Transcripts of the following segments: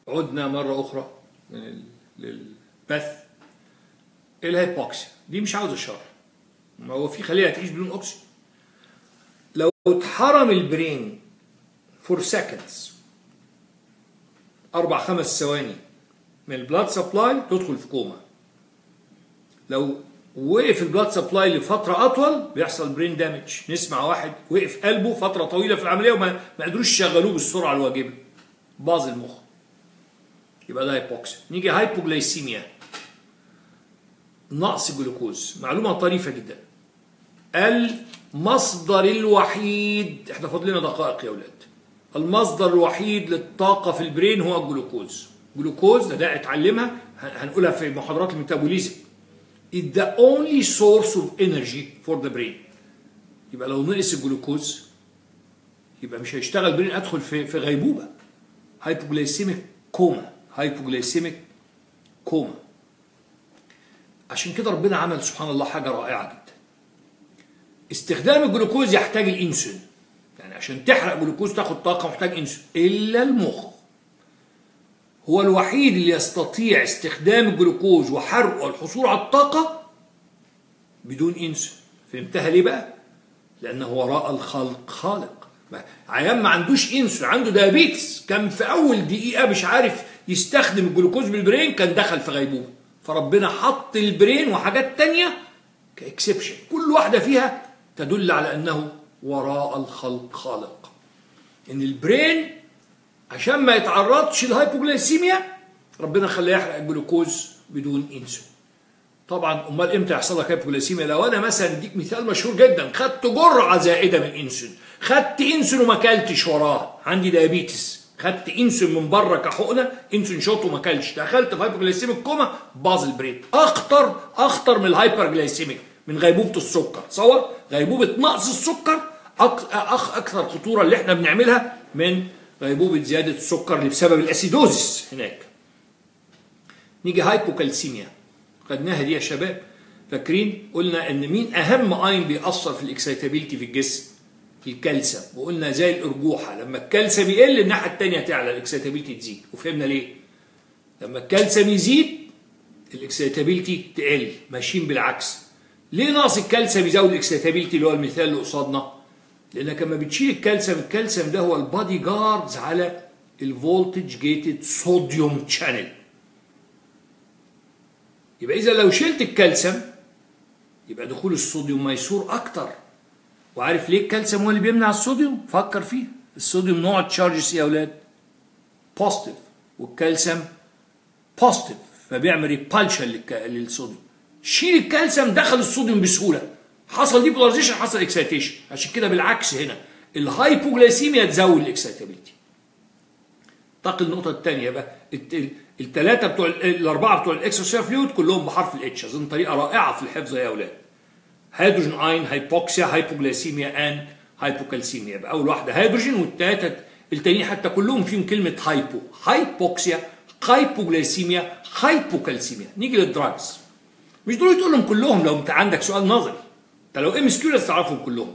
عدنا مرة أخرى من ال- للبث الهيبوكسيا دي مش عاوزة شر ما هو في خلية هتعيش بدون أكسجين لو اتحرم البرين فور سكندز أربع خمس ثواني من البلاد سبلاي تدخل في كوما لو وقف البلاد سبلاي لفترة أطول بيحصل برين دامج نسمع واحد وقف قلبه فترة طويلة في العملية وما ما قدروش يشغلوه بالسرعة الواجبة باظ المخ يبقى ده هايبوكسيا نيجي هايبوجلايسيميا نقص جلوكوز معلومة طريفة جدا المصدر الوحيد احنا فاضلنا دقائق يا اولاد المصدر الوحيد للطاقة في البرين هو الجلوكوز جلوكوز ده, ده اتعلمها هن- هنقولها في محاضرات الميتابوليزم is the only source of energy for the brain يبقى لو نقص الجلوكوز يبقى مش هيشتغل برين ادخل في في غيبوبه هايبوجلايسيميك كوما هايبوجلايسيميك كوما عشان كده ربنا عمل سبحان الله حاجه رائعه جدا استخدام الجلوكوز يحتاج الانسولين يعني عشان تحرق جلوكوز تاخد طاقه محتاج انسولين الا المخ هو الوحيد اللي يستطيع استخدام الجلوكوز وحرقه والحصول على الطاقه بدون انسولين فهمتها ليه بقى لانه وراء الخلق خالق ما- عيان ما عندوش انسولين عنده دايابيتس كان في اول دقيقه مش عارف يستخدم الجلوكوز بالبرين كان دخل في غيبوبه فربنا حط البرين وحاجات تانية كاكسبشن كل واحده فيها تدل على انه وراء الخلق خالق ان البرين عشان ما يتعرضش للهايبوجلايسيميا ربنا خلاه يحرق الجلوكوز بدون انسولين طبعا امال امتى يحصل لك هايبوجلايسيميا لو انا مثلا اديك مثال مشهور جدا خدت جرعه زائده من الانسولين خدت انسولين وما اكلتش وراه عندي دايابيتس خدت انسولين من بره كحقنه انسولين شوت وما اكلتش دخلت في هايبوجلايسيميك كوما باظ البرين اخطر اخطر من الهايبرجلايسيميك من غيبوبه السكر تصور غيبوبه نقص السكر أك... أخ اكثر خطوره اللي احنا بنعملها من غيبوبه زياده السكر اللي بسبب الاسيدوزس هناك نيجي هايبوكالسيميا خدناها دي يا شباب فاكرين قلنا ان مين اهم اين بيأثر في الاكسيتابيلتي في الجسم الكالسيوم وقلنا زي الارجوحه لما الكالسيوم يقل الناحيه الثانيه تعلى الاكسيتابيلتي تزيد وفهمنا ليه لما الكالسيوم يزيد الاكسيتابيلتي تقل ماشيين بالعكس ليه ناقص الكالسيوم يزود الاكسيتابيلتي اللي هو المثال اللي قصادنا لانك لما بتشيل الكالسيوم الكالسيوم ده هو البادي جاردز على الفولتج جيتد صوديوم شانل يبقى اذا لو شلت الكالسيوم يبقى دخول الصوديوم ميسور اكتر وعارف ليه الكالسيوم هو اللي بيمنع الصوديوم فكر فيه الصوديوم نوع تشارجز يا اولاد بوزيتيف والكالسيوم بوزيتيف فبيعمل ريبالشن للصوديوم شيل الكالسيوم دخل الصوديوم بسهوله حصل ديبولاريزيشن حصل اكسيتيشن عشان كده بالعكس هنا الهايبوجلايسيميا تزود الاكسيتابيلتي انتقل النقطة الثانية بقى الثلاثة بتوع الأربعة بتوع الإكسترا فلويد كلهم بحرف الاتش أظن طريقة رائعة في الحفظ يا أولاد. هيدروجين أين هايبوكسيا هايبوجلايسيميا أند هايبوكالسيميا يبقى أول واحدة هيدروجين والثلاثة التانيين حتى كلهم فيهم كلمة هايبو هايبوكسيا هايبوجلايسيميا هايبوكالسيميا نيجي للدراجز مش دول تقول لهم كلهم لو انت عندك سؤال نظري انت لو ام اس كيو لازم تعرفهم كلهم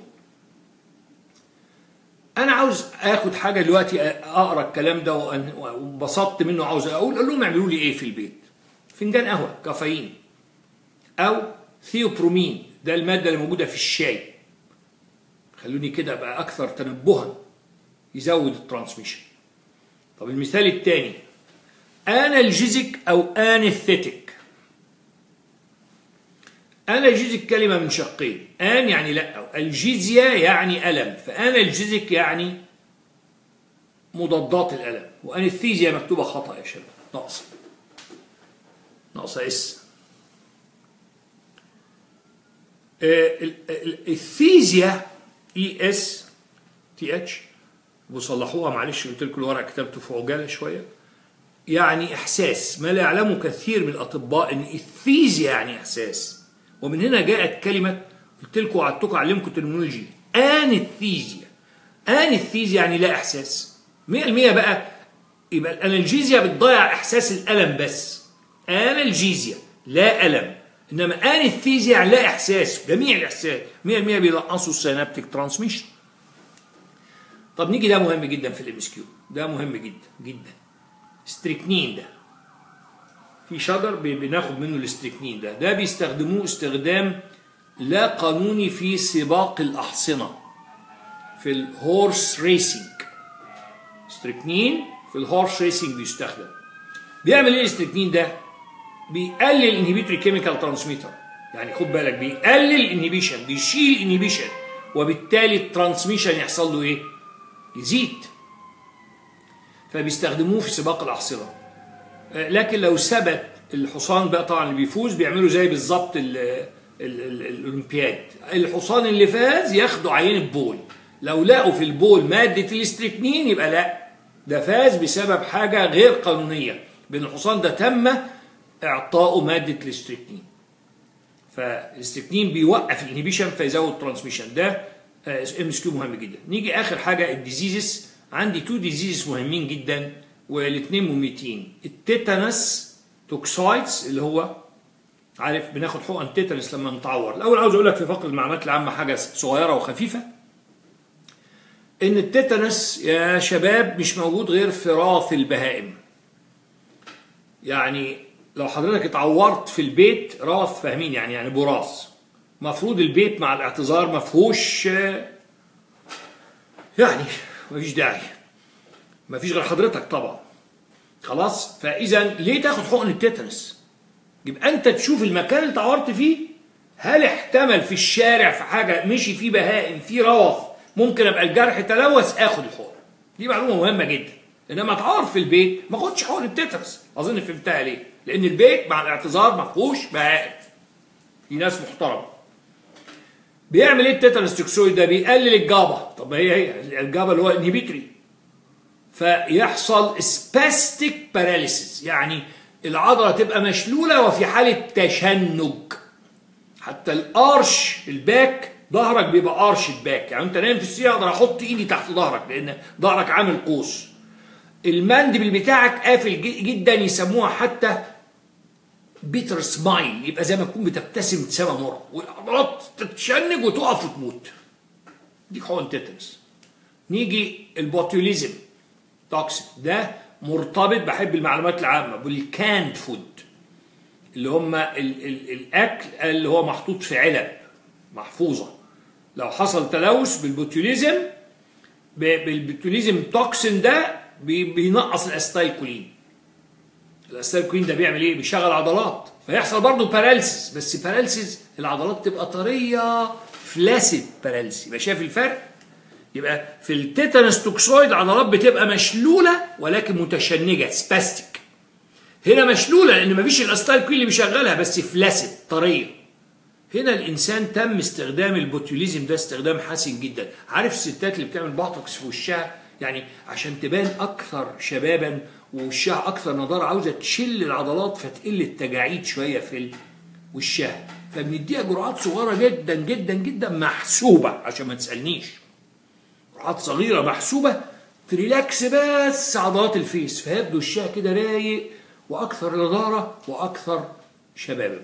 انا عاوز اخد حاجه دلوقتي اقرا الكلام ده وانبسطت منه عاوز اقول اقول لهم اعملوا لي ايه في البيت فنجان قهوه كافيين او ثيوبرومين ده الماده اللي موجوده في الشاي خلوني كده ابقى اكثر تنبها يزود الترانسميشن طب المثال الثاني انالجيزك او انستيتيك انالجيزك كلمه من شقين ان يعني لا الجيزيا يعني الم فانالجيزك يعني مضادات الالم وانستيزيا مكتوبه خطا يا شباب ناقصه ناقصه اس الثيزيا اي اس تي اتش وصلحوها معلش قلت لكم الورق كتبته في عجاله شويه يعني احساس ما لا يعلمه كثير من الاطباء ان الثيزيا يعني احساس ومن هنا جاءت كلمه قلت لكم وعدتكم اعلمكم ترمينولوجي انستيزيا انستيزيا يعني لا احساس 100% بقى يبقى الانالجيزيا بتضيع احساس الالم بس انالجيزيا لا الم انما انستيزيا يعني لا احساس جميع الاحساس 100% بينقصوا السينابتيك ترانسميشن طب نيجي ده مهم جدا في الام اس كيو ده مهم جدا جدا ستريكنين ده في شجر بي- بناخد منه الاستريكنين ده ده بيستخدموه استخدام لا قانوني في سباق الأحصنة في الهورس ريسنج ستريكنين في الهورس ريسنج بيستخدم بيعمل ايه الاستريكنين ده بيقلل الانهبيتوري كيميكال ترانسميتر يعني خد بالك بيقلل الانهبيشن بيشيل الانهبيشن وبالتالي الترانسميشن يحصل له ايه يزيد فبيستخدموه في سباق الاحصنه آه، لكن لو ثبت الحصان بقى طبعا اللي بيفوز بيعملوا زي بالظبط ال- ال- ال- الاولمبياد الحصان اللي فاز ياخدوا عينه بول لو لقوا في البول ماده الاستريكنين يبقى لا ده فاز بسبب حاجه غير قانونيه بان الحصان ده تم اعطائه ماده الاستريكنين فالاستريكنين بيوقف الانهبيشن فيزود الترانسميشن ده ام اس كيو مهم جدا نيجي اخر حاجه الديزيزز عندي تو ديزيزز مهمين جدا والاثنين مميتين التيتانس توكسايدز اللي هو عارف بناخد حقن تيتانس لما نتعور الاول عاوز اقول لك في فقر المعلومات العامه حاجه صغيره وخفيفه ان التيتانس يا شباب مش موجود غير في راث البهائم يعني لو حضرتك اتعورت في البيت راث فاهمين يعني يعني براث مفروض البيت مع الاعتذار ما فيهوش آه، يعني مفيش داعي مفيش غير حضرتك طبعا خلاص فاذا ليه تاخد حقن التيتانس يبقى انت تشوف المكان اللي اتعورت فيه هل احتمل في الشارع في حاجه مشي فيه بهائم فيه روث ممكن ابقى الجرح تلوث اخد الحقن دي معلومه مهمه جدا انما اتعور في البيت ما اخدش حقن التيتانس اظن فهمتها ليه لان البيت مع الاعتذار ما فيهوش بهائم دي ناس محترمه بيعمل ايه التيتانس توكسويد ده بيقلل الجابا طب ما هي هي الجابا اللي هو انهبيتوري فيحصل سباستيك باراليسيس يعني العضله تبقى مشلوله وفي حاله تشنج حتى الارش الباك ظهرك بيبقى ارش الباك يعني انت نايم في السرير اقدر احط ايدي تحت ظهرك لان ظهرك عامل قوس المندبل بتاعك قافل ج- جدا يسموها حتى بيتر سمايل يبقى زي ما تكون بتبتسم ابتسامه مره والعضلات تتشنج وتقف وتموت دي حقن تيتنس نيجي البوتيوليزم توكسين ده مرتبط بحب المعلومات العامه بالكاند فود اللي هم ال ال الاكل اللي هو محطوط في علب محفوظه لو حصل تلوث بالبوتيوليزم ب- بالبوتيوليزم توكسين ده بي- بينقص الاستايكولين الاستايكولين ده بيعمل ايه بيشغل عضلات فيحصل برضه بارالسيس بس بارالسيس العضلات تبقى طريه فلاسيد بارالسيس يبقى شايف الفرق يبقى في التيتانس توكسويد العضلات بتبقى مشلوله ولكن متشنجه سباستيك هنا مشلوله لان مفيش الاستايكولين اللي بيشغلها بس فلاسيد طريه هنا الانسان تم استخدام البوتيوليزم ده استخدام حسن جدا عارف الستات اللي بتعمل بوتوكس في وشها يعني عشان تبان اكثر شبابا ووشها اكثر نضاره عاوزه تشل العضلات فتقل التجاعيد شويه في ال- وشها فبنديها جرعات صغيره جدا جدا جدا محسوبه عشان ما تسالنيش جرعات صغيره محسوبه تريلاكس بس عضلات الفيس فيبدو وشها كده رايق واكثر نضاره واكثر شبابا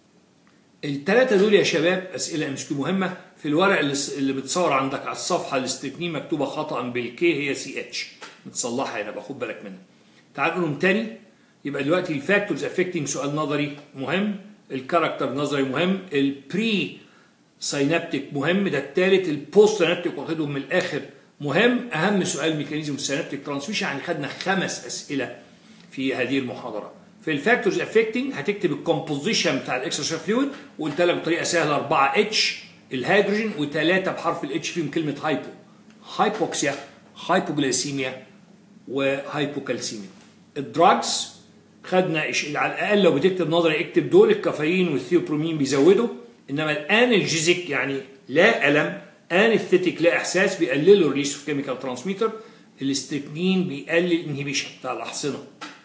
الثلاثة دول يا شباب أسئلة ام مهمة في الورق اللي, اللي بتصور عندك على الصفحة الاستثنين مكتوبة خطأ بالكي هي سي اتش متصلحة هنا باخد بالك منها تعال نقولهم تاني يبقى دلوقتي الفاكتورز افكتنج سؤال نظري مهم الكاركتر نظري مهم البري ساينابتيك مهم ده الثالث البوست ساينابتيك واخدهم من الاخر مهم اهم سؤال ميكانيزم الساينابتيك ترانسميشن يعني خدنا خمس اسئله في هذه المحاضره في الفاكتورز افكتنج هتكتب الكومبوزيشن بتاع الاكسترا فلويد وقلت لك بطريقه سهله 4 اتش الهيدروجين وثلاثه بحرف الاتش فيهم كلمه هايبو هايبوكسيا هايبوجليسيميا وهايبوكالسيميا الدراجز خدنا إش- على الاقل لو بتكتب نظري اكتب دول الكافيين والثيوبرومين بيزودوا انما الانالجيزيك يعني لا الم انستيتيك لا احساس بيقللوا الريليس اوف كيميكال ترانسميتر الاستكنين بيقلل الانهبيشن بتاع الاحصنه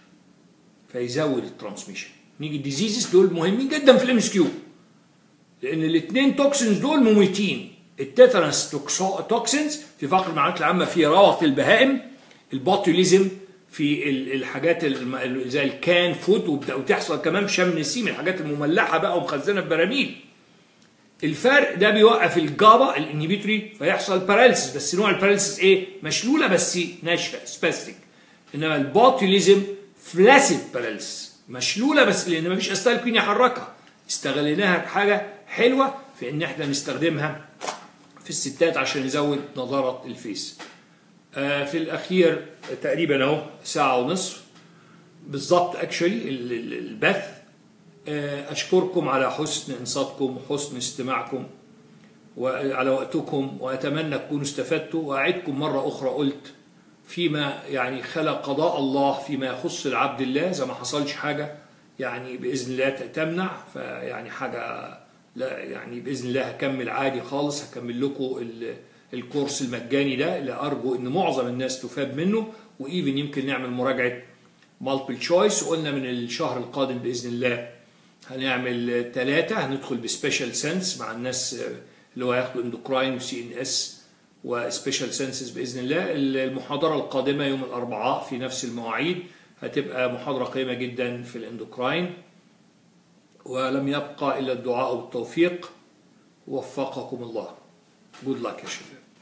فيزود الترانسميشن نيجي الديزيزز دول مهمين جدا في الام اس كيو لان الاثنين توكسينز دول مميتين التيتانس توكسو- توكسينز في فقر المعلومات العامه في روث البهائم البوتوليزم في ال- الحاجات الم- زي الكان فود وبت- وتحصل كمان في شم النسيم الحاجات المملحه بقى ومخزنه في براميل الفرق ده بيوقف الجابا الانهبيتوري فيحصل باراليسيس بس نوع الباراليسيس ايه مشلوله بس ناشفه سباستيك انما البوتوليزم فلاسيد باراليس مشلوله بس لان مفيش استالكين يحركها استغليناها بحاجه حلوه في ان احنا نستخدمها في الستات عشان نزود نضاره الفيس آه، في الاخير تقريبا اهو ساعه ونصف بالظبط اكشولي البث آه، اشكركم على حسن انصاتكم وحسن استماعكم وعلى وقتكم واتمنى تكونوا استفدتوا واعدكم مره اخرى قلت فيما يعني خلق قضاء الله فيما يخص العبد الله اذا ما حصلش حاجه يعني باذن الله تمنع فيعني حاجه لا يعني باذن الله هكمل عادي خالص هكمل لكم ال- الكورس المجاني ده اللي ارجو ان معظم الناس تفاد منه وايفن يمكن نعمل مراجعه مالتيبل تشويس وقلنا من الشهر القادم باذن الله هنعمل ثلاثه هندخل بسبيشال سنس مع الناس اللي هو هياخدوا اندوكراين وسي ان اس وسبيشال سنسز باذن الله المحاضره القادمه يوم الاربعاء في نفس المواعيد هتبقى محاضره قيمه جدا في الاندوكراين ولم يبقى الا الدعاء بالتوفيق وفقكم الله جود لك يا شباب